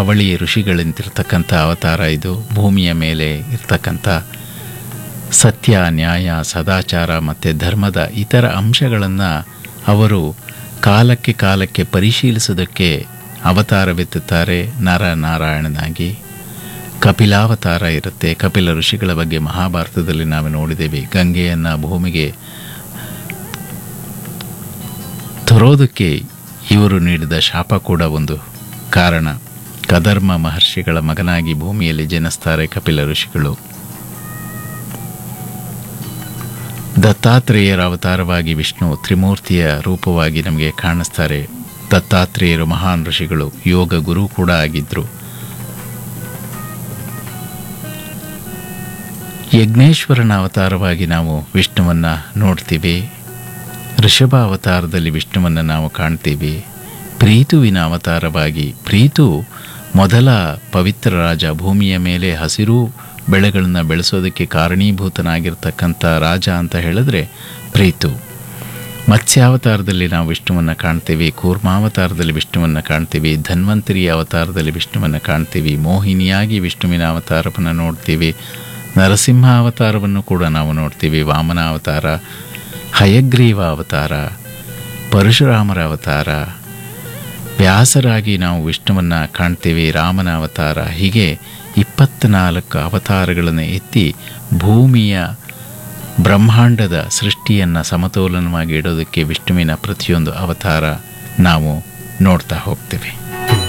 ಅವಳಿ ಋಷಿಗಳಂತಿರ್ತಕ್ಕಂಥ ಅವತಾರ ಇದು ಭೂಮಿಯ ಮೇಲೆ ಇರ್ತಕ್ಕಂಥ ಸತ್ಯ ನ್ಯಾಯ ಸದಾಚಾರ ಮತ್ತು ಧರ್ಮದ ಇತರ ಅಂಶಗಳನ್ನು ಅವರು ಕಾಲಕ್ಕೆ ಕಾಲಕ್ಕೆ ಪರಿಶೀಲಿಸೋದಕ್ಕೆ ಅವತಾರವೆತ್ತುತ್ತಾರೆ ನರ ನಾರಾಯಣನಾಗಿ ಕಪಿಲಾವತಾರ ಇರುತ್ತೆ ಕಪಿಲ ಋಷಿಗಳ ಬಗ್ಗೆ ಮಹಾಭಾರತದಲ್ಲಿ ನಾವು ನೋಡಿದ್ದೇವೆ ಗಂಗೆಯನ್ನು ಭೂಮಿಗೆ ತರೋದಕ್ಕೆ ಇವರು ನೀಡಿದ ಶಾಪ ಕೂಡ ಒಂದು ಕಾರಣ ಕದರ್ಮ ಮಹರ್ಷಿಗಳ ಮಗನಾಗಿ ಭೂಮಿಯಲ್ಲಿ ಜನಿಸ್ತಾರೆ ಕಪಿಲ ಋಷಿಗಳು ದತ್ತಾತ್ರೇಯರ ಅವತಾರವಾಗಿ ವಿಷ್ಣು ತ್ರಿಮೂರ್ತಿಯ ರೂಪವಾಗಿ ನಮಗೆ ಕಾಣಿಸ್ತಾರೆ ದತ್ತಾತ್ರೇಯರು ಮಹಾನ್ ಋಷಿಗಳು ಯೋಗ ಗುರು ಕೂಡ ಆಗಿದ್ರು ಯಜ್ಞೇಶ್ವರನ ಅವತಾರವಾಗಿ ನಾವು ವಿಷ್ಣುವನ್ನ ನೋಡ್ತೀವಿ ಋಷಭ ಅವತಾರದಲ್ಲಿ ವಿಷ್ಣುವನ್ನು ನಾವು ಕಾಣ್ತೀವಿ ಪ್ರೀತುವಿನ ಅವತಾರವಾಗಿ ಪ್ರೀತು ಮೊದಲ ಪವಿತ್ರ ರಾಜ ಭೂಮಿಯ ಮೇಲೆ ಹಸಿರು ಬೆಳೆಗಳನ್ನು ಬೆಳೆಸೋದಕ್ಕೆ ಕಾರಣೀಭೂತನಾಗಿರ್ತಕ್ಕಂಥ ರಾಜ ಅಂತ ಹೇಳಿದ್ರೆ ಪ್ರೀತು ಮತ್ಸ್ಯಾವತಾರದಲ್ಲಿ ನಾವು ವಿಷ್ಣುವನ್ನು ಕಾಣ್ತೀವಿ ಕೂರ್ಮಾವತಾರದಲ್ಲಿ ವಿಷ್ಣುವನ್ನು ಕಾಣ್ತೀವಿ ಧನ್ವಂತರಿ ಅವತಾರದಲ್ಲಿ ವಿಷ್ಣುವನ್ನು ಕಾಣ್ತೀವಿ ಮೋಹಿನಿಯಾಗಿ ವಿಷ್ಣುವಿನ ಅವತಾರವನ್ನು ನೋಡ್ತೀವಿ ನರಸಿಂಹ ಅವತಾರವನ್ನು ಕೂಡ ನಾವು ನೋಡ್ತೀವಿ ವಾಮನ ಅವತಾರ ಹಯಗ್ರೀವ ಅವತಾರ ಪರಶುರಾಮರ ಅವತಾರ ವ್ಯಾಸರಾಗಿ ನಾವು ವಿಷ್ಣುವನ್ನು ಕಾಣ್ತೀವಿ ರಾಮನ ಅವತಾರ ಹೀಗೆ ಇಪ್ಪತ್ನಾಲ್ಕು ಅವತಾರಗಳನ್ನು ಎತ್ತಿ ಭೂಮಿಯ ಬ್ರಹ್ಮಾಂಡದ ಸೃಷ್ಟಿಯನ್ನು ಸಮತೋಲನವಾಗಿ ಇಡೋದಕ್ಕೆ ವಿಷ್ಣುವಿನ ಪ್ರತಿಯೊಂದು ಅವತಾರ ನಾವು ನೋಡ್ತಾ ಹೋಗ್ತೇವೆ